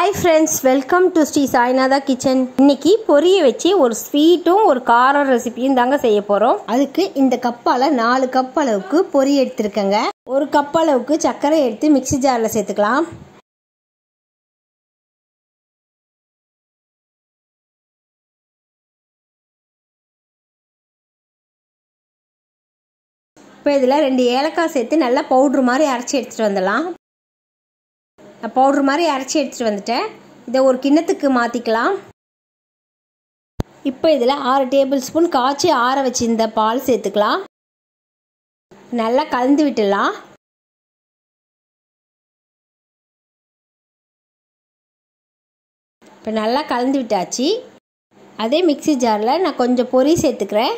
hi friends welcome to Shri Sainatha kitchen இன்னைக்கு பொரிய வச்சு ஒரு ஸ்வீட்டும் ஒரு கார ரெசிபியும் தாங்க செய்ய போகிறோம் அதுக்கு இந்த கப்பால் நாலு கப் அளவுக்கு பொரி எடுத்துருக்கேங்க ஒரு கப் அளவுக்கு சர்க்கரை எடுத்து மிக்ஸி ஜாரில் சேர்த்துக்கலாம் இப்போ இதில் ரெண்டு ஏலக்காய் சேர்த்து நல்லா பவுட்ரு மாதிரி அரைச்சி எடுத்துகிட்டு வந்துடலாம் நான் பவுட்ரு மாதிரி அரைச்சி எடுத்துகிட்டு வந்துட்டேன் இதை ஒரு கிண்ணத்துக்கு மாற்றிக்கலாம் இப்போ இதில் ஆறு டேபிள் ஸ்பூன் காய்ச்சி ஆற வச்சிருந்த பால் சேர்த்துக்கலாம் நல்லா கலந்து விட்டுடலாம் இப்போ நல்லா கலந்து விட்டாச்சு அதே மிக்சி ஜாரில் நான் கொஞ்சம் பொரி சேர்த்துக்கிறேன்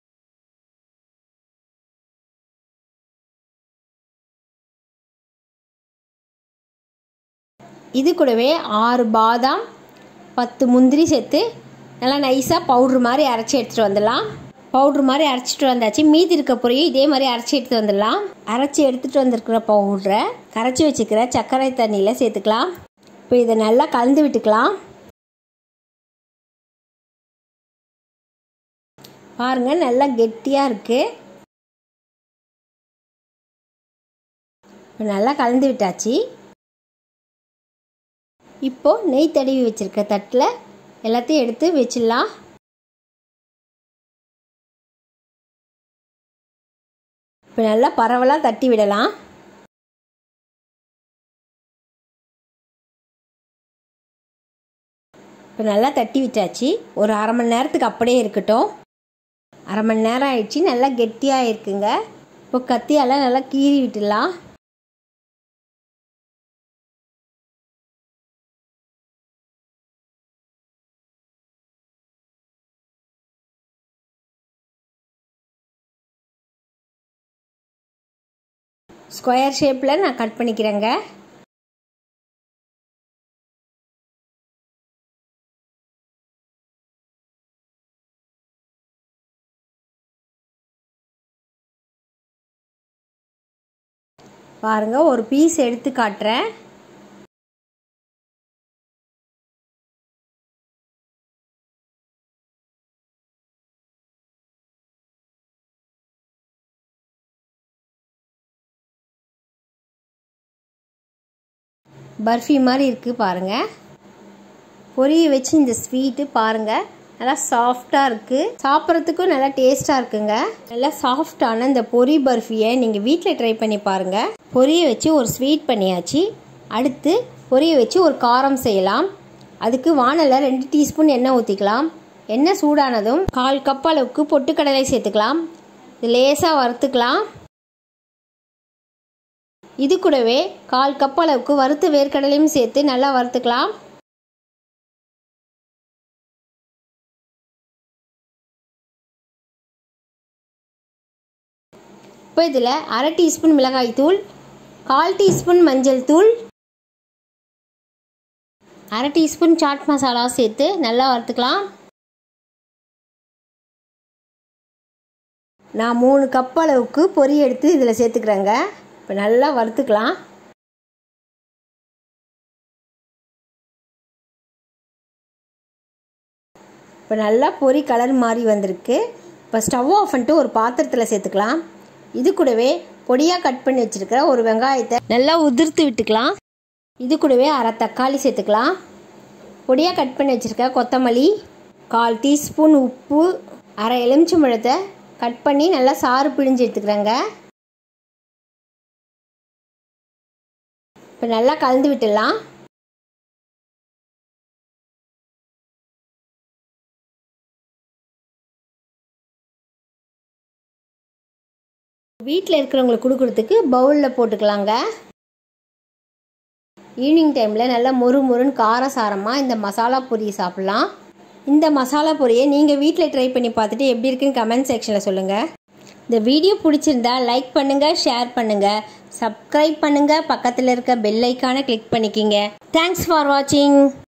இது கூடவே ஆறு பாதாம் பத்து முந்திரி சேர்த்து நல்லா நைஸாக பவுட்ரு மாதிரி அரைச்சி எடுத்துகிட்டு வந்துடலாம் பவுட்ரு மாதிரி அரைச்சிட்டு வந்தாச்சு மீதி இருக்க பொரியும் இதே மாதிரி அரைச்சி எடுத்துகிட்டு வந்துடலாம் அரைச்சி எடுத்துகிட்டு வந்திருக்கிற பவுட்ரை கரைச்சி வச்சுக்கிற சர்க்கரை தண்ணியில் சேர்த்துக்கலாம் இப்போ இதை நல்லா கலந்து விட்டுக்கலாம் பாருங்கள் நல்லா கெட்டியாக இருக்குது இப்போ நல்லா கலந்து விட்டாச்சு இப்போது நெய் தடவி வச்சுருக்க தட்டில் எல்லாத்தையும் எடுத்து வச்சிடலாம் இப்போ நல்லா பரவலாக தட்டி விடலாம் இப்போ நல்லா தட்டி விட்டாச்சு ஒரு அரை மணி நேரத்துக்கு அப்படியே இருக்கட்டும் அரை மணி நேரம் ஆயிடுச்சு நல்லா கெட்டியாக இருக்குங்க இப்போ கத்தியால் நல்லா கீறி விட்டுடலாம் ஸ்கொயர் ஷேப்பில் நான் கட் பண்ணிக்கிறேங்க பாருங்க ஒரு பீஸ் எடுத்து காட்டுறேன் பர்ஃபி மாதிரி இருக்குது பாருங்கள் பொரிய வச்சு இந்த ஸ்வீட்டு பாருங்கள் நல்லா சாஃப்டாக இருக்குது சாப்பிட்றதுக்கும் நல்லா டேஸ்ட்டாக இருக்குங்க நல்லா சாஃப்டான இந்த பொரி பர்ஃபியை நீங்கள் வீட்டில் ட்ரை பண்ணி பாருங்கள் பொரிய வச்சு ஒரு ஸ்வீட் பண்ணியாச்சு அடுத்து பொரிய வச்சு ஒரு காரம் செய்யலாம் அதுக்கு வானலில் ரெண்டு டீஸ்பூன் எண்ணெய் ஊற்றிக்கலாம் எண்ணெய் சூடானதும் கால் கப் அளவுக்கு பொட்டுக்கடலை சேர்த்துக்கலாம் இது லேசாக வறுத்துக்கலாம் இது கூடவே கால் கப் அளவுக்கு வறுத்த வேர்க்கடலையும் சேர்த்து நல்லா வறுத்துக்கலாம் இப்போ இதில் அரை டீஸ்பூன் மிளகாய் தூள் கால் டீஸ்பூன் மஞ்சள் தூள் அரை டீஸ்பூன் சாட் மசாலா சேர்த்து நல்லா வறுத்துக்கலாம் நான் மூணு கப் அளவுக்கு பொரி எடுத்து இதில் சேர்த்துக்கிறேங்க இப்போ நல்லா வறுத்துக்கலாம் இப்போ நல்லா பொரி கலர் மாதிரி வந்திருக்கு இப்போ ஸ்டவ் ஆஃப் பண்ணிட்டு ஒரு பாத்திரத்தில் சேர்த்துக்கலாம் இது கூடவே பொடியாக கட் பண்ணி வச்சுருக்கிற ஒரு வெங்காயத்தை நல்லா உதிர்த்து விட்டுக்கலாம் இது கூடவே அரை தக்காளி சேர்த்துக்கலாம் பொடியாக கட் பண்ணி வச்சுருக்க கொத்தமல்லி கால் டீஸ்பூன் உப்பு அரை எலுமிச்சம்பழத்தை கட் பண்ணி நல்லா சாறு பிழிஞ்சு எடுத்துக்கிறேங்க இப்போ நல்லா கலந்து விட்டுடலாம் வீட்டில் இருக்கிறவங்களுக்கு கொடுக்குறதுக்கு பவுலில் போட்டுக்கலாங்க ஈவினிங் டைமில் நல்லா மொறு மொறுன்னு காரசாரமாக இந்த மசாலா பொரியை சாப்பிட்லாம் இந்த மசாலா பொரியை நீங்கள் வீட்டில் ட்ரை பண்ணி பார்த்துட்டு எப்படி இருக்குன்னு கமெண்ட் செக்ஷனில் சொல்லுங்கள் இந்த வீடியோ பிடிச்சிருந்தா லைக் பண்ணுங்கள் ஷேர் பண்ணுங்கள் சப்ஸ்கிரைப் பண்ணுங்கள் பக்கத்தில் இருக்க பெல் ஐக்கானை கிளிக் பண்ணிக்கிங்க தேங்க்ஸ் ஃபார் வாட்சிங்